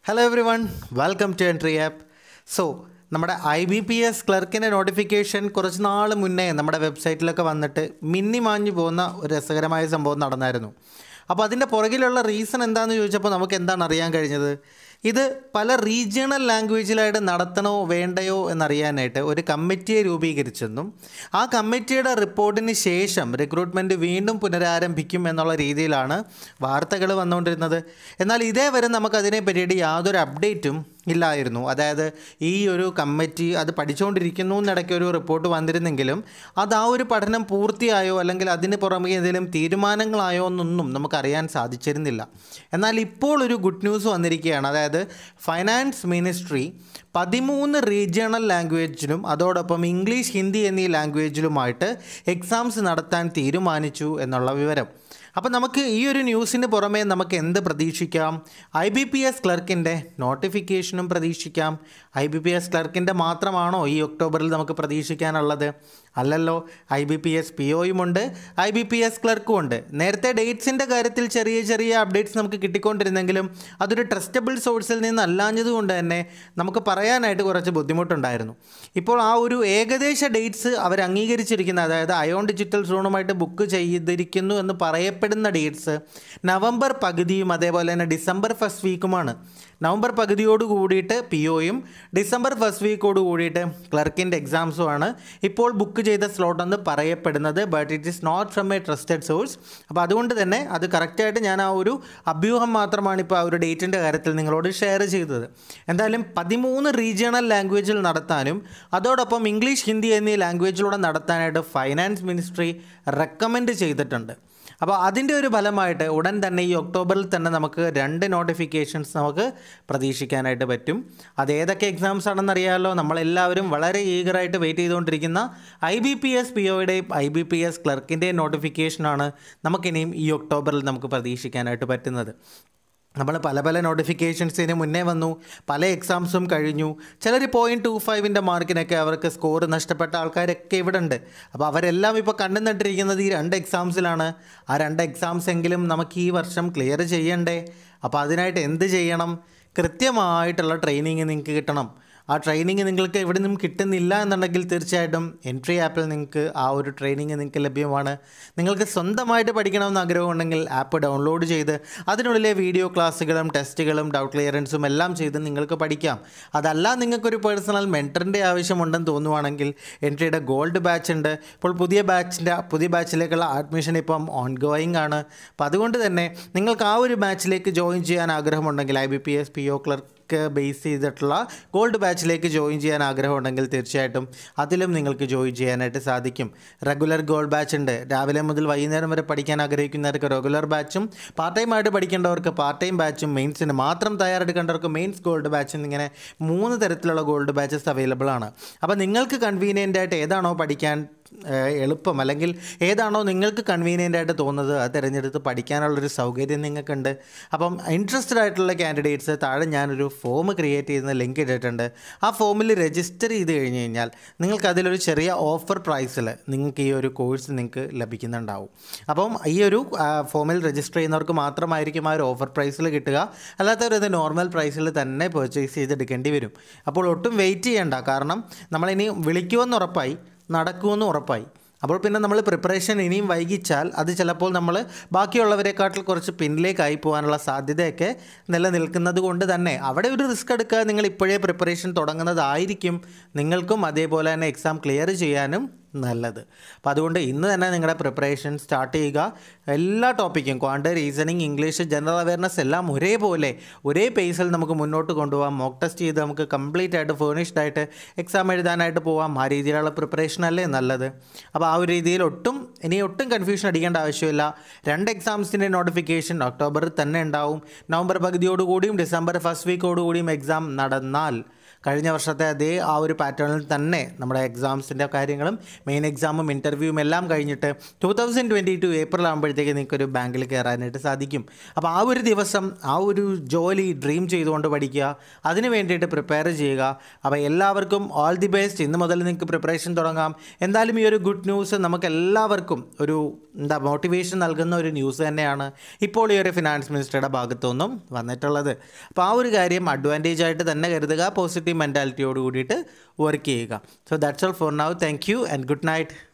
hello everyone welcome to entry app so നമ്മുടെ I B P S ക്ലർക്കിൻ്റെ notification കുറച്ച് നാൾ മുന്നേ നമ്മുടെ വെബ്സൈറ്റിലൊക്കെ വന്നിട്ട് മിന്നി മാഞ്ഞു പോകുന്ന ഒരു രസകരമായ സംഭവം നടന്നായിരുന്നു അപ്പോൾ അതിൻ്റെ പുറകിലുള്ള റീസൺ എന്താണെന്ന് ചോദിച്ചപ്പോൾ നമുക്ക് എന്താണ് അറിയാൻ കഴിഞ്ഞത് ഇത് പല റീജിയണൽ ലാംഗ്വേജിലായിട്ട് നടത്തണോ വേണ്ടയോ എന്നറിയാനായിട്ട് ഒരു കമ്മിറ്റിയെ രൂപീകരിച്ചെന്നും ആ കമ്മിറ്റിയുടെ റിപ്പോർട്ടിന് ശേഷം റിക്രൂട്ട്മെൻറ്റ് വീണ്ടും പുനരാരംഭിക്കും എന്നുള്ള രീതിയിലാണ് വാർത്തകൾ വന്നുകൊണ്ടിരുന്നത് എന്നാൽ ഇതേ വരെ നമുക്കതിനെ പറ്റിയിട്ട് യാതൊരു അപ്ഡേറ്റും ഇല്ലായിരുന്നു അതായത് ഈ ഒരു കമ്മിറ്റി അത് പഠിച്ചുകൊണ്ടിരിക്കുന്നു എന്നിടയ്ക്ക് ഒരു റിപ്പോർട്ട് വന്നിരുന്നെങ്കിലും അത് ആ ഒരു പഠനം പൂർത്തിയായോ അല്ലെങ്കിൽ അതിന് പുറമെ എന്തെങ്കിലും തീരുമാനങ്ങളായോ എന്നൊന്നും നമുക്കറിയാൻ സാധിച്ചിരുന്നില്ല എന്നാൽ ഇപ്പോൾ ഒരു ഗുഡ് ന്യൂസ് വന്നിരിക്കുകയാണ് അതായത് ഫൈനാൻസ് മിനിസ്ട്രി പതിമൂന്ന് റീജിയണൽ ലാംഗ്വേജിലും അതോടൊപ്പം ഇംഗ്ലീഷ് ഹിന്ദി എന്നീ ലാംഗ്വേജിലുമായിട്ട് എക്സാംസ് നടത്താൻ തീരുമാനിച്ചു എന്നുള്ള വിവരം അപ്പോൾ നമുക്ക് ഈ ഒരു ന്യൂസിന് പുറമെ നമുക്ക് എന്ത് പ്രതീക്ഷിക്കാം ഐ ബി പി എസ് ക്ലർക്കിൻ്റെ നോട്ടിഫിക്കേഷനും പ്രതീക്ഷിക്കാം ഐ ബി പി എസ് ക്ലർക്കിൻ്റെ മാത്രമാണോ ഈ ഒക്ടോബറിൽ നമുക്ക് പ്രതീക്ഷിക്കാനുള്ളത് അല്ലല്ലോ I B P S P ഒയുമുണ്ട് ഐ ബി പി എസ് ക്ലർക്കും ഉണ്ട് നേരത്തെ ഡേറ്റ്സിൻ്റെ കാര്യത്തിൽ ചെറിയ ചെറിയ അപ്ഡേറ്റ്സ് നമുക്ക് കിട്ടിക്കൊണ്ടിരുന്നെങ്കിലും അതൊരു ട്രസ്റ്റബിൾ സോഴ്സിൽ നിന്ന് കൊണ്ട് തന്നെ നമുക്ക് പറയാനായിട്ട് കുറച്ച് ബുദ്ധിമുട്ടുണ്ടായിരുന്നു ഇപ്പോൾ ആ ഒരു ഏകദേശ ഡേറ്റ്സ് അവർ അംഗീകരിച്ചിരിക്കുന്ന അതായത് അയോൺ ഡിജിറ്റൽ സോണുമായിട്ട് ബുക്ക് ചെയ്തിരിക്കുന്നു എന്ന് പറയപ്പെടുന്ന ഡേറ്റ്സ് നവംബർ പകുതിയും അതേപോലെ തന്നെ ഡിസംബർ ഫസ്റ്റ് വീക്കുമാണ് നവംബർ പകുതിയോട് കൂടിയിട്ട് പി ഒയും ഡിസംബർ ഫസ്റ്റ് വീക്കോട് കൂടിയിട്ട് ക്ലർക്കിൻ്റെ എക്സാംസുമാണ് ഇപ്പോൾ ബുക്ക് ചെയ്ത സ്ലോട്ട് എന്ന് പറയപ്പെടുന്നത് but it is not from a trusted source അപ്പോൾ അതുകൊണ്ട് തന്നെ അത് കറക്റ്റായിട്ട് ഞാൻ ആ ഒരു അഭ്യൂഹം മാത്രമാണ് ഇപ്പോൾ ആ ഒരു ഡേറ്റിൻ്റെ കാര്യത്തിൽ നിങ്ങളോട് ഷെയർ ചെയ്തത് എന്തായാലും പതിമൂന്ന് റീജിയണൽ ലാംഗ്വേജിൽ നടത്താനും അതോടൊപ്പം ഇംഗ്ലീഷ് ഹിന്ദി എന്നീ ലാംഗ്വേജിലൂടെ നടത്താനായിട്ട് ഫൈനാൻസ് മിനിസ്ട്രി റെക്കമെൻഡ് ചെയ്തിട്ടുണ്ട് അപ്പോൾ അതിൻ്റെ ഒരു ഫലമായിട്ട് ഉടൻ തന്നെ ഈ ഒക്ടോബറിൽ തന്നെ നമുക്ക് രണ്ട് നോട്ടിഫിക്കേഷൻസ് നമുക്ക് പ്രതീക്ഷിക്കാനായിട്ട് പറ്റും അത് ഏതൊക്കെ എക്സാംസ് ആണെന്ന് അറിയാമല്ലോ നമ്മളെല്ലാവരും വളരെ ഈഗറായിട്ട് വെയിറ്റ് ചെയ്തുകൊണ്ടിരിക്കുന്ന I B P S P ഒയുടെയും ഐ ബി പി എസ് ക്ലർക്കിൻ്റെയും നോട്ടിഫിക്കേഷനാണ് നമുക്കിനിയും ഈ ഒക്ടോബറിൽ നമുക്ക് പ്രതീക്ഷിക്കാനായിട്ട് പറ്റുന്നത് നമ്മൾ പല പല നോട്ടിഫിക്കേഷൻസിന് മുന്നേ വന്നു പല എക്സാംസും കഴിഞ്ഞു ചിലർ പോയിൻറ്റ് ടു ഫൈവിൻ്റെ മാർക്കിനൊക്കെ അവർക്ക് സ്കോർ നഷ്ടപ്പെട്ട ആൾക്കാരൊക്കെ ഇവിടെ ഉണ്ട് അപ്പോൾ അവരെല്ലാം ഇപ്പോൾ കണ്ടു നട്ടിരിക്കുന്നത് ഈ രണ്ട് എക്സാംസിലാണ് ആ രണ്ട് എക്സാംസ് എങ്കിലും നമുക്ക് ഈ വർഷം ക്ലിയർ ചെയ്യണ്ടേ അപ്പോൾ അതിനായിട്ട് എന്ത് ചെയ്യണം കൃത്യമായിട്ടുള്ള ട്രെയിനിങ് നിങ്ങൾക്ക് കിട്ടണം ആ ട്രെയിനിങ് നിങ്ങൾക്ക് എവിടെ നിന്നും കിട്ടുന്നില്ല എന്നുണ്ടെങ്കിൽ തീർച്ചയായിട്ടും എൻട്രി ആപ്പിൽ നിങ്ങൾക്ക് ആ ഒരു ട്രെയിനിങ് നിങ്ങൾക്ക് ലഭ്യമാണ് നിങ്ങൾക്ക് സ്വന്തമായിട്ട് പഠിക്കണമെന്ന് ആഗ്രഹമുണ്ടെങ്കിൽ ആപ്പ് ഡൗൺലോഡ് ചെയ്ത് അതിനുള്ളിലെ വീഡിയോ ക്ലാസ്സുകളും ടെസ്റ്റുകളും ഡൗട്ട് ക്ലിയറൻസും എല്ലാം ചെയ്ത് നിങ്ങൾക്ക് പഠിക്കാം അതല്ല നിങ്ങൾക്കൊരു പേഴ്സണൽ മെൻറ്ററിൻ്റെ ആവശ്യമുണ്ടെന്ന് തോന്നുവാണെങ്കിൽ എൻട്രിയുടെ ഗോൾഡ് ബാച്ച് ഉണ്ട് ഇപ്പോൾ പുതിയ ബാച്ചിൻ്റെ പുതിയ ബാച്ചിലേക്കുള്ള അഡ്മിഷൻ ഇപ്പം ഓൺ ഗോയിങ് ആണ് അപ്പോൾ അതുകൊണ്ട് തന്നെ നിങ്ങൾക്ക് ആ ഒരു ബാച്ചിലേക്ക് ജോയിൻ ചെയ്യാൻ ആഗ്രഹമുണ്ടെങ്കിൽ I B P S P O clerk base ചെയ്തിട്ടുള്ള ഗോൾഡ് ബാച്ചിലേക്ക് ജോയിൻ ചെയ്യാൻ ആഗ്രഹമുണ്ടെങ്കിൽ തീർച്ചയായിട്ടും അതിലും നിങ്ങൾക്ക് ജോയിൻ ചെയ്യാനായിട്ട് സാധിക്കും റെഗുലർ ഗോൾഡ് ബാച്ച് ഉണ്ട് രാവിലെ മുതൽ വൈകുന്നേരം വരെ പഠിക്കാൻ ആഗ്രഹിക്കുന്നവർക്ക് റെഗുലർ ബാച്ചും പാർട്ട് ടൈം ആയിട്ട് പഠിക്കേണ്ടവർക്ക് പാർട്ട് ടൈം ബാച്ചും മെയിൻസിന് മാത്രം തയ്യാറെടുക്കേണ്ടവർക്ക് മെയിൻസ് ഗോൾഡ് ബാച്ച് എന്നിങ്ങനെ മൂന്ന് തരത്തിലുള്ള ഗോൾഡ് ബാച്ചസ് അവൈലബിൾ ആണ് അപ്പോൾ നിങ്ങൾക്ക് കൺവീനിയൻ്റ് ആയിട്ട് ഏതാണോ പഠിക്കാൻ എളുപ്പം അല്ലെങ്കിൽ ഏതാണോ നിങ്ങൾക്ക് കൺവീനിയൻ്റ് ആയിട്ട് തോന്നുന്നത് അത് തിരഞ്ഞെടുത്ത് പഠിക്കാനുള്ളൊരു സൗകര്യം നിങ്ങൾക്കുണ്ട് അപ്പം ഇൻട്രസ്റ്റഡ് ആയിട്ടുള്ള കാൻഡിഡേറ്റ്സ് താഴെ ഞാനൊരു ഫോം ക്രിയേറ്റ് ചെയ്യുന്ന ലിങ്ക് ഇട്ടിട്ടുണ്ട് ആ ഫോമിൽ രജിസ്റ്റർ ചെയ്ത് കഴിഞ്ഞ് കഴിഞ്ഞാൽ നിങ്ങൾക്ക് അതിലൊരു ചെറിയ ഓഫർ പ്രൈസിൽ നിങ്ങൾക്ക് ഈ ഒരു കോഴ്സ് നിങ്ങൾക്ക് ലഭിക്കുന്നുണ്ടാവും അപ്പം ഈ ഒരു ഫോമിൽ രജിസ്റ്റർ ചെയ്യുന്നവർക്ക് മാത്രമായിരിക്കും ആ ഒരു ഓഫർ പ്രൈസിൽ കിട്ടുക അല്ലാത്തവരത് നോർമൽ പ്രൈസിൽ തന്നെ പർച്ചേസ് ചെയ്തെടുക്കേണ്ടി വരും അപ്പോൾ ഒട്ടും വെയിറ്റ് ചെയ്യേണ്ട കാരണം നമ്മളിനി വിളിക്കുമെന്ന് ഉറപ്പായി നടക്കുമെന്ന് ഉറപ്പായി അപ്പോൾ പിന്നെ നമ്മൾ പ്രിപ്പറേഷൻ ഇനിയും വൈകിച്ചാൽ അത് ചിലപ്പോൾ നമ്മൾ ബാക്കിയുള്ളവരെക്കാട്ടിൽ കുറച്ച് പിന്നിലേക്കായി പോകാനുള്ള സാധ്യതയൊക്കെ നിലനിൽക്കുന്നത് കൊണ്ട് തന്നെ അവിടെ ഒരു റിസ്ക് എടുക്കാതെ നിങ്ങൾ ഇപ്പോഴേ പ്രിപ്പറേഷൻ തുടങ്ങുന്നതായിരിക്കും നിങ്ങൾക്കും അതേപോലെ തന്നെ എക്സാം ക്ലിയർ ചെയ്യാനും നല്ലത് അപ്പോൾ അതുകൊണ്ട് ഇന്ന് തന്നെ നിങ്ങളുടെ പ്രിപ്പറേഷൻ സ്റ്റാർട്ട് ചെയ്യുക എല്ലാ ടോപ്പിക്കും quant reasoning English general awareness എല്ലാം ഒരേപോലെ ഒരേ പേസിൽ നമുക്ക് മുന്നോട്ട് കൊണ്ടുപോകാം മോക്ക് ടെസ്റ്റ് ചെയ്ത് നമുക്ക് കംപ്ലീറ്റ് ആയിട്ട് ഫേണിഷ്ഡ് ആയിട്ട് എക്സാം എഴുതാനായിട്ട് പോകാം ആ രീതിയിലുള്ള പ്രിപ്പറേഷൻ അല്ലേ നല്ലത് അപ്പോൾ ആ ഒരു രീതിയിൽ ഒട്ടും ഇനി ഒട്ടും കൺഫ്യൂഷൻ അടിക്കേണ്ട ആവശ്യമില്ല രണ്ട് എക്സാംസിൻ്റെ നോട്ടിഫിക്കേഷൻ ഒക്ടോബറിൽ തന്നെ ഉണ്ടാവും നവംബർ പകുതിയോടുകൂടിയും ഡിസംബർ ഫസ്റ്റ് വീക്കോടുകൂടിയും എക്സാം നടന്നാൽ കഴിഞ്ഞ വർഷത്തെ അതേ ആ ഒരു പാറ്റേണിൽ തന്നെ നമ്മുടെ എക്സാംസിൻ്റെ കാര്യങ്ങളും മെയിൻ എക്സാമും ഇൻ്റർവ്യൂവും എല്ലാം കഴിഞ്ഞിട്ട് two thousand twenty two April ആകുമ്പോഴത്തേക്ക് നിങ്ങൾക്കൊരു ബാങ്കിൽ കയറാനായിട്ട് സാധിക്കും അപ്പോൾ ആ ഒരു ദിവസം ആ ഒരു ജോലി ഡ്രീം ചെയ്തുകൊണ്ട് പഠിക്കുക അതിന് വേണ്ടിയിട്ട് പ്രിപ്പയർ ചെയ്യുക അപ്പോൾ എല്ലാവർക്കും ഓൾ ദി ബെസ്റ്റ് ഇന്ന് മുതൽ നിങ്ങൾക്ക് പ്രിപ്പറേഷൻ തുടങ്ങാം എന്തായാലും ഈ ഒരു ഗുഡ് ന്യൂസ് നമുക്ക് എല്ലാവർക്കും ഒരു എന്താ മോട്ടിവേഷൻ നൽകുന്ന ഒരു ന്യൂസ് തന്നെയാണ് ഇപ്പോൾ ഈ ഒരു ഫിനാൻസ് മിനിസ്റ്ററുടെ ഭാഗത്തു നിന്നും വന്നിട്ടുള്ളത് അപ്പോൾ ആ ഒരു കാര്യം അഡ്വാൻറ്റേജ് ആയിട്ട് തന്നെ കരുതുക പോസിറ്റീവ് മെൻറ്റാലിറ്റിയോട് കൂടിയിട്ട് വർക്ക് ചെയ്യുക so that's all for now thank you and good night